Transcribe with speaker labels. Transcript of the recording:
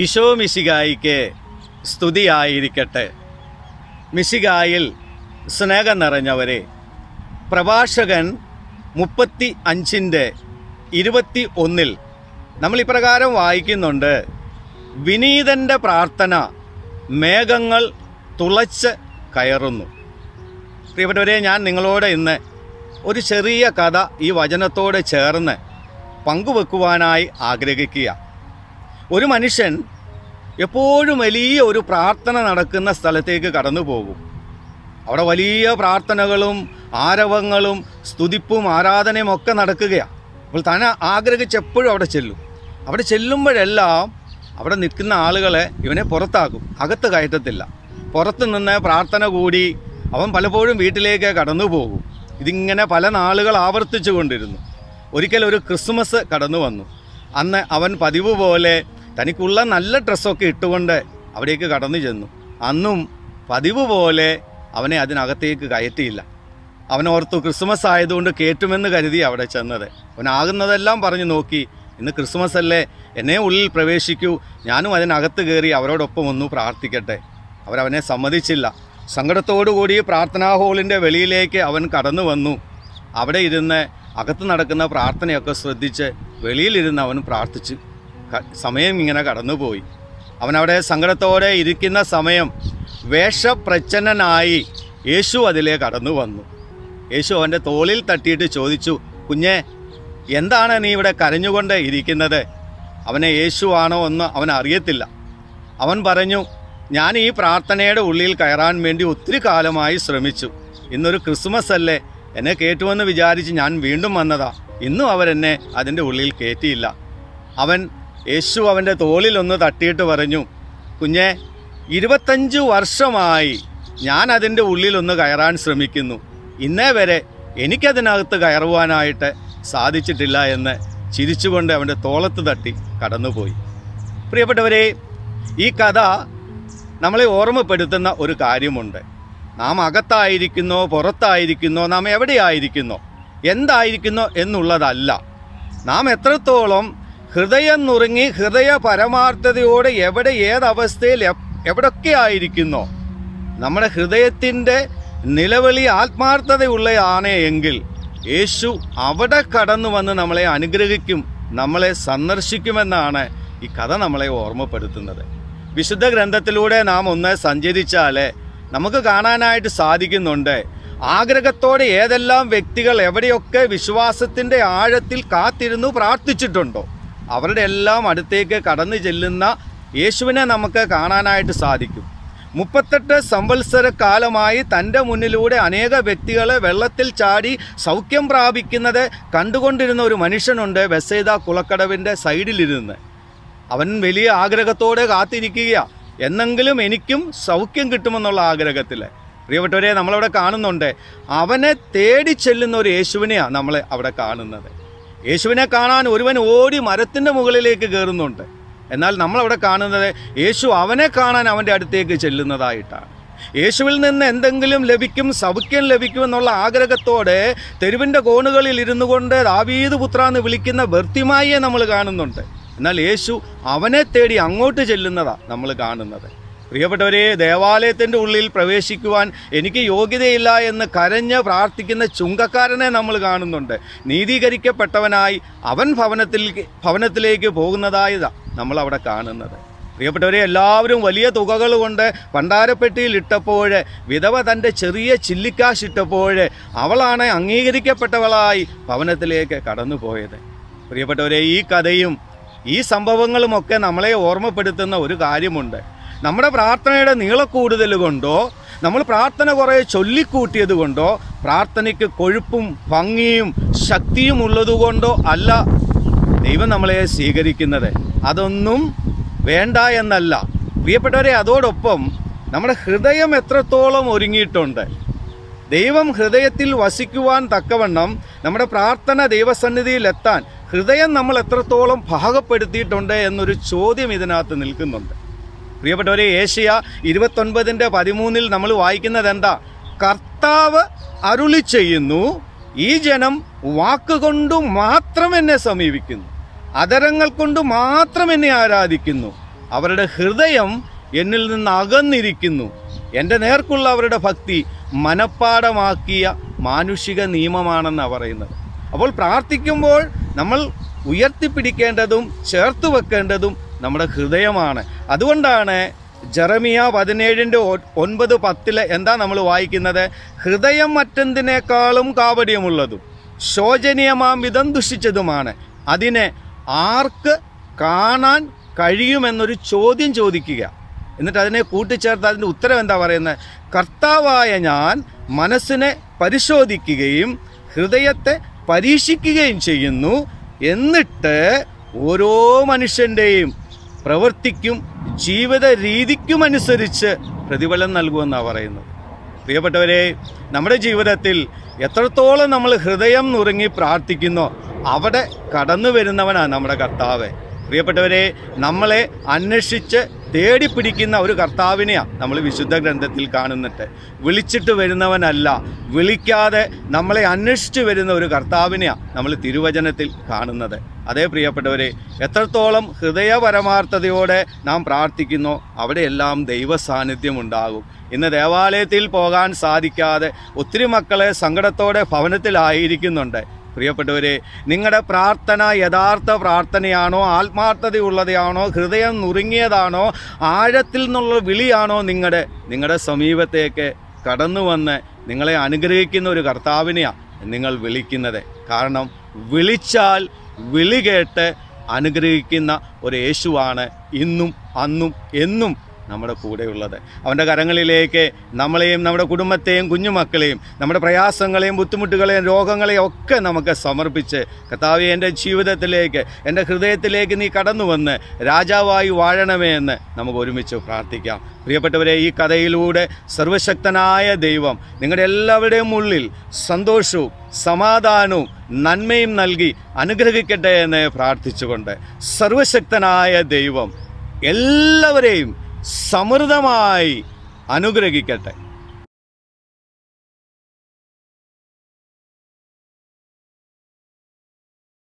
Speaker 1: ഈശോ മിശികായിക്ക് സ്തുതിയായിരിക്കട്ടെ മിശികായിൽ സ്നേഹം നിറഞ്ഞവരെ പ്രഭാഷകൻ മുപ്പത്തി അഞ്ചിൻ്റെ ഇരുപത്തി ഒന്നിൽ നമ്മൾ ഇപ്രകാരം വായിക്കുന്നുണ്ട് വിനീതൻ്റെ പ്രാർത്ഥന മേഘങ്ങൾ തുളച്ച് കയറുന്നു പ്രിയപ്പെട്ടവരെ ഞാൻ നിങ്ങളോട് ഇന്ന് ഒരു ചെറിയ കഥ ഈ വചനത്തോട് ചേർന്ന് പങ്കുവെക്കുവാനായി ആഗ്രഹിക്കുക ഒരു മനുഷ്യൻ എപ്പോഴും വലിയ ഒരു പ്രാർത്ഥന നടക്കുന്ന സ്ഥലത്തേക്ക് കടന്നു പോകും അവിടെ വലിയ പ്രാർത്ഥനകളും ആരവങ്ങളും സ്തുതിപ്പും ആരാധനയും ഒക്കെ നടക്കുകയാണ് അപ്പോൾ താൻ ആഗ്രഹിച്ച് എപ്പോഴും അവിടെ ചെല്ലും അവിടെ ചെല്ലുമ്പോഴെല്ലാം അവിടെ നിൽക്കുന്ന ആളുകളെ ഇവനെ പുറത്താക്കും അകത്ത് കയറ്റത്തില്ല പുറത്ത് നിന്ന് പ്രാർത്ഥന കൂടി അവൻ പലപ്പോഴും വീട്ടിലേക്ക് കടന്നു പോകും ഇതിങ്ങനെ പല നാളുകൾ ആവർത്തിച്ചു കൊണ്ടിരുന്നു ഒരിക്കൽ ഒരു ക്രിസ്മസ് കടന്നു വന്നു അന്ന് അവൻ പതിവ് പോലെ തനിക്കുള്ള നല്ല ഡ്രസ്സൊക്കെ ഇട്ടുകൊണ്ട് അവിടേക്ക് കടന്നു ചെന്നു അന്നും പതിവ് പോലെ അവനെ അതിനകത്തേക്ക് കയറ്റിയില്ല അവൻ ഓർത്തു ക്രിസ്മസ് ആയതുകൊണ്ട് കേട്ടുമെന്ന് കരുതി അവിടെ ചെന്നത് അവനാകുന്നതെല്ലാം പറഞ്ഞു നോക്കി ഇന്ന് ക്രിസ്മസ് അല്ലേ എന്നെ ഉള്ളിൽ പ്രവേശിക്കൂ ഞാനും അതിനകത്ത് കയറി അവരോടൊപ്പം ഒന്ന് പ്രാർത്ഥിക്കട്ടെ അവരവനെ സമ്മതിച്ചില്ല സങ്കടത്തോടുകൂടി പ്രാർത്ഥനാ ഹാളിൻ്റെ വെളിയിലേക്ക് അവൻ കടന്നു വന്നു അവിടെ ഇരുന്ന് അകത്ത് നടക്കുന്ന പ്രാർത്ഥനയൊക്കെ ശ്രദ്ധിച്ച് വെളിയിലിരുന്ന് അവൻ പ്രാർത്ഥിച്ചു ക- സമയം ഇങ്ങനെ കടന്നുപോയി അവനവിടെ സങ്കടത്തോടെ ഇരിക്കുന്ന സമയം വേഷപ്രച്ഛന്നനായി യേശു അതിലേ കടന്നു വന്നു യേശു അവൻ്റെ തോളിൽ തട്ടിയിട്ട് ചോദിച്ചു കുഞ്ഞെ എന്താണ് നീ ഇവിടെ കരഞ്ഞുകൊണ്ട് ഇരിക്കുന്നത് അവനെ യേശു ആണോ എന്ന് അവൻ അറിയത്തില്ല അവൻ പറഞ്ഞു ഞാൻ ഈ പ്രാർത്ഥനയുടെ ഉള്ളിൽ കയറാൻ വേണ്ടി ഒത്തിരി കാലമായി ശ്രമിച്ചു ഇന്നൊരു ക്രിസ്മസ് അല്ലേ എന്നെ കേട്ടുവെന്ന് വിചാരിച്ച് ഞാൻ വീണ്ടും വന്നതാ ഇന്നും അവരെന്നെ അതിൻ്റെ ഉള്ളിൽ കയറ്റിയില്ല അവൻ യേശു അവൻ്റെ തോളിൽ ഒന്ന് തട്ടിയിട്ട് പറഞ്ഞു കുഞ്ഞെ ഇരുപത്തഞ്ച് വർഷമായി ഞാൻ അതിൻ്റെ ഉള്ളിലൊന്ന് കയറാൻ ശ്രമിക്കുന്നു ഇന്നേ വരെ എനിക്കതിനകത്ത് കയറുവാനായിട്ട് സാധിച്ചിട്ടില്ല എന്ന് ചിരിച്ചുകൊണ്ട് അവൻ്റെ തോളത്ത് തട്ടി കടന്നുപോയി പ്രിയപ്പെട്ടവരെ ഈ കഥ നമ്മളെ ഓർമ്മപ്പെടുത്തുന്ന ഒരു കാര്യമുണ്ട് നാം അകത്തായിരിക്കുന്നോ പുറത്തായിരിക്കുന്നോ നാം എവിടെയായിരിക്കുന്നോ എന്തായിരിക്കുന്നോ എന്നുള്ളതല്ല നാം എത്രത്തോളം ഹൃദയം നുറുങ്ങി ഹൃദയ പരമാർത്ഥതയോടെ എവിടെ ഏതവസ്ഥയിൽ എപ്- എവിടൊക്കെ ആയിരിക്കുന്നോ നമ്മുടെ ഹൃദയത്തിൻ്റെ നിലവിളി ആത്മാർത്ഥതയുള്ളതാണ് എങ്കിൽ യേശു അവിടെ കടന്നു വന്ന് നമ്മളെ അനുഗ്രഹിക്കും നമ്മളെ സന്ദർശിക്കുമെന്നാണ് ഈ കഥ നമ്മളെ ഓർമ്മപ്പെടുത്തുന്നത് വിശുദ്ധ ഗ്രന്ഥത്തിലൂടെ നാം ഒന്ന് സഞ്ചരിച്ചാൽ നമുക്ക് കാണാനായിട്ട് സാധിക്കുന്നുണ്ട് ആഗ്രഹത്തോടെ ഏതെല്ലാം വ്യക്തികൾ എവിടെയൊക്കെ വിശ്വാസത്തിൻ്റെ ആഴത്തിൽ കാത്തിരുന്നു പ്രാർത്ഥിച്ചിട്ടുണ്ടോ അവരുടെ എല്ലാം അടുത്തേക്ക് കടന്നു ചെല്ലുന്ന യേശുവിനെ നമുക്ക് കാണാനായിട്ട് സാധിക്കും മുപ്പത്തെട്ട് സംവത്സര കാലമായി തൻ്റെ മുന്നിലൂടെ അനേക വ്യക്തികളെ വെള്ളത്തിൽ ചാടി സൗഖ്യം പ്രാപിക്കുന്നത് കണ്ടുകൊണ്ടിരുന്ന ഒരു മനുഷ്യനുണ്ട് ബസേദ കുളക്കടവിൻ്റെ സൈഡിലിരുന്ന് അവൻ വലിയ ആഗ്രഹത്തോടെ കാത്തിരിക്കുക എന്നെങ്കിലും എനിക്കും സൗഖ്യം കിട്ടുമെന്നുള്ള ആഗ്രഹത്തിൽ പ്രിയപ്പെട്ടവരെ നമ്മളവിടെ കാണുന്നുണ്ട് അവനെ തേടി ചെല്ലുന്ന ഒരു യേശുവിനെയാണ് നമ്മൾ അവിടെ കാണുന്നത് യേശുവിനെ കാണാൻ ഒരുവൻ ഓടി മരത്തിൻ്റെ മുകളിലേക്ക് കയറുന്നുണ്ട് എന്നാൽ നമ്മളവിടെ കാണുന്നത് യേശു അവനെ കാണാൻ അവൻ്റെ അടുത്തേക്ക് ചെല്ലുന്നതായിട്ടാണ് യേശുവിൽ നിന്ന് എന്തെങ്കിലും ലഭിക്കും സൗഖ്യം ലഭിക്കുമെന്നുള്ള ആഗ്രഹത്തോടെ തെരുവിൻ്റെ കോണുകളിൽ ഇരുന്നു കൊണ്ട് ദാവീദ് പുത്ര എന്ന് വിളിക്കുന്ന ബർത്തിമായിയെ നമ്മൾ കാണുന്നുണ്ട് എന്നാൽ യേശു അവനെ തേടി അങ്ങോട്ട് ചെല്ലുന്നതാ നമ്മൾ കാണുന്നത് പ്രിയപ്പെട്ടവരെ ദേവാലയത്തിൻ്റെ ഉള്ളിൽ പ്രവേശിക്കുവാൻ എനിക്ക് യോഗ്യതയില്ല എന്ന് കരഞ്ഞ് പ്രാർത്ഥിക്കുന്ന ചുങ്കക്കാരനെ നമ്മൾ കാണുന്നുണ്ട് നീതീകരിക്കപ്പെട്ടവനായി അവൻ ഭവനത്തിൽ ഭവനത്തിലേക്ക് പോകുന്നതായതാ നമ്മൾ അവിടെ കാണുന്നത് പ്രിയപ്പെട്ടവരെ എല്ലാവരും വലിയ തുകകൾ കൊണ്ട് പണ്ടാരപ്പെട്ടിയിൽ ഇട്ടപ്പോൾ വിധവ തൻ്റെ ചെറിയ ചില്ലിക്കാശ് ഇട്ടപ്പോൾ അവളാണ് അംഗീകരിക്കപ്പെട്ടവളായി ഭവനത്തിലേക്ക് കടന്നുപോയത് പ്രിയപ്പെട്ടവരെ ഈ കഥയും ഈ സംഭവങ്ങളുമൊക്കെ നമ്മളെ ഓർമ്മപ്പെടുത്തുന്ന ഒരു കാര്യമുണ്ട് നമ്മുടെ പ്രാർത്ഥനയുടെ നീളക്കൂടുതൽ കൊണ്ടോ നമ്മൾ പ്രാർത്ഥന കുറേ ചൊല്ലിക്കൂട്ടിയത് കൊണ്ടോ പ്രാർത്ഥനയ്ക്ക് കൊഴുപ്പും ഭംഗിയും ശക്തിയും ഉള്ളതുകൊണ്ടോ അല്ല ദൈവം നമ്മളെ സ്വീകരിക്കുന്നത് അതൊന്നും വേണ്ട എന്നല്ല പ്രിയപ്പെട്ടവരെ അതോടൊപ്പം നമ്മുടെ ഹൃദയം എത്രത്തോളം ഒരുങ്ങിയിട്ടുണ്ട് ദൈവം ഹൃദയത്തിൽ വസിക്കുവാൻ തക്കവണ്ണം നമ്മുടെ പ്രാർത്ഥന ദൈവസന്നിധിയിൽ എത്താൻ ഹൃദയം നമ്മൾ എത്രത്തോളം ഭാഗപ്പെടുത്തിയിട്ടുണ്ട് എന്നൊരു ചോദ്യം ഇതിനകത്ത് നിൽക്കുന്നുണ്ട് പ്രിയപ്പെട്ടവരെ ഏഷ്യ ഇരുപത്തൊൻപതിൻ്റെ പതിമൂന്നിൽ നമ്മൾ വായിക്കുന്നത് എന്താ കർത്താവ് അരുളി ചെയ്യുന്നു ഈ ജനം വാക്കുകൊണ്ടു മാത്രം എന്നെ സമീപിക്കുന്നു അതരങ്ങൾ കൊണ്ട് മാത്രം എന്നെ ആരാധിക്കുന്നു അവരുടെ ഹൃദയം എന്നിൽ നിന്ന് അകന്നിരിക്കുന്നു എൻ്റെ നേർക്കുള്ള അവരുടെ ഭക്തി മനപ്പാടമാക്കിയ മാനുഷിക നിയമമാണെന്നാണ് പറയുന്നത് അപ്പോൾ പ്രാർത്ഥിക്കുമ്പോൾ നമ്മൾ ഉയർത്തിപ്പിടിക്കേണ്ടതും ചേർത്ത് വെക്കേണ്ടതും നമ്മുടെ ഹൃദയമാണ് അതുകൊണ്ടാണ് ജെറമിയ പതിനേഴിൻ്റെ ഒൻപത് പത്തില് എന്താ നമ്മൾ വായിക്കുന്നത് ഹൃദയം മറ്റെന്തിനേക്കാളും കാപട്യമുള്ളതും ശോചനീയമാം വിധം ദുഷിച്ചതുമാണ് അതിനെ ആർക്ക് കാണാൻ കഴിയുമെന്നൊരു ചോദ്യം ചോദിക്കുക എന്നിട്ട് അതിനെ കൂട്ടിച്ചേർത്ത് അതിൻ്റെ ഉത്തരം എന്താ പറയുന്നത് കർത്താവായ ഞാൻ മനസ്സിനെ പരിശോധിക്കുകയും ഹൃദയത്തെ പരീക്ഷിക്കുകയും ചെയ്യുന്നു എന്നിട്ട് ഓരോ മനുഷ്യൻ്റെയും പ്രവൃത്തിക്കും ജീവിത രീതിക്കുമനുസരിച്ച് പ്രതിഫലം നൽകുമെന്നാണ് പറയുന്നത് പ്രിയപ്പെട്ടവരെ നമ്മുടെ ജീവിതത്തിൽ എത്രത്തോളം നമ്മൾ ഹൃദയം നുറുങ്ങി പ്രാർത്ഥിക്കുന്നോ അവിടെ കടന്നു വരുന്നവനാണ് നമ്മുടെ കർത്താവ് പ്രിയപ്പെട്ടവരെ നമ്മളെ അന്വേഷിച്ച് തേടിപ്പിടിക്കുന്ന ഒരു കർത്താവിനെയാണ് നമ്മൾ വിശുദ്ധ ഗ്രന്ഥത്തിൽ കാണുന്നിട്ട് വിളിച്ചിട്ട് വരുന്നവനല്ല വിളിക്കാതെ നമ്മളെ അന്വേഷിച്ച് വരുന്ന ഒരു കർത്താവിനെയാണ് നമ്മൾ തിരുവചനത്തിൽ കാണുന്നത് അതേ പ്രിയപ്പെട്ടവരെ എത്രത്തോളം ഹൃദയപരമാർത്ഥതയോടെ നാം പ്രാർത്ഥിക്കുന്നോ അവിടെയെല്ലാം ദൈവ സാന്നിധ്യം ഉണ്ടാകും ഇന്ന് ദേവാലയത്തിൽ പോകാൻ സാധിക്കാതെ ഒത്തിരി മക്കളെ സങ്കടത്തോടെ ഭവനത്തിലായിരിക്കുന്നുണ്ട് പ്രിയപ്പെട്ടവരെ നിങ്ങളുടെ പ്രാർത്ഥന യഥാർത്ഥ പ്രാർത്ഥനയാണോ ആത്മാർത്ഥതയുള്ളതാണോ ഹൃദയം നുറുങ്ങിയതാണോ ആഴത്തിൽ നിന്നുള്ള വിളിയാണോ നിങ്ങളുടെ നിങ്ങളുടെ സമീപത്തേക്ക് കടന്നു വന്ന് നിങ്ങളെ അനുഗ്രഹിക്കുന്ന ഒരു കർത്താവിനെയാണ് നിങ്ങൾ വിളിക്കുന്നത് കാരണം വിളിച്ചാൽ വിളി കേട്ട് അനുഗ്രഹിക്കുന്ന ഒരു യേശുവാണ് ഇന്നും അന്നും എന്നും നമ്മുടെ കൂടെയുള്ളത് അവൻ്റെ കരങ്ങളിലേക്ക് നമ്മളെയും നമ്മുടെ കുടുംബത്തെയും കുഞ്ഞുമക്കളെയും നമ്മുടെ പ്രയാസങ്ങളെയും ബുദ്ധിമുട്ടുകളെയും രോഗങ്ങളെയും ഒക്കെ നമുക്ക് സമർപ്പിച്ച് കർത്താവെ എൻ്റെ ജീവിതത്തിലേക്ക് എൻ്റെ ഹൃദയത്തിലേക്ക് നീ കടന്നു വന്ന് രാജാവായി വാഴണമേ എന്ന് നമുക്ക് ഒരുമിച്ച് പ്രാർത്ഥിക്കാം പ്രിയപ്പെട്ടവരെ ഈ കഥയിലൂടെ സർവശക്തനായ ദൈവം നിങ്ങളുടെ എല്ലാവരുടെയും ഉള്ളിൽ സന്തോഷവും സമാധാനവും നന്മയും നൽകി അനുഗ്രഹിക്കട്ടെ എന്ന് പ്രാർത്ഥിച്ചുകൊണ്ട് സർവശക്തനായ ദൈവം എല്ലാവരെയും സമൃദ്ധമായി അനുഗ്രഹിക്കട്ടെ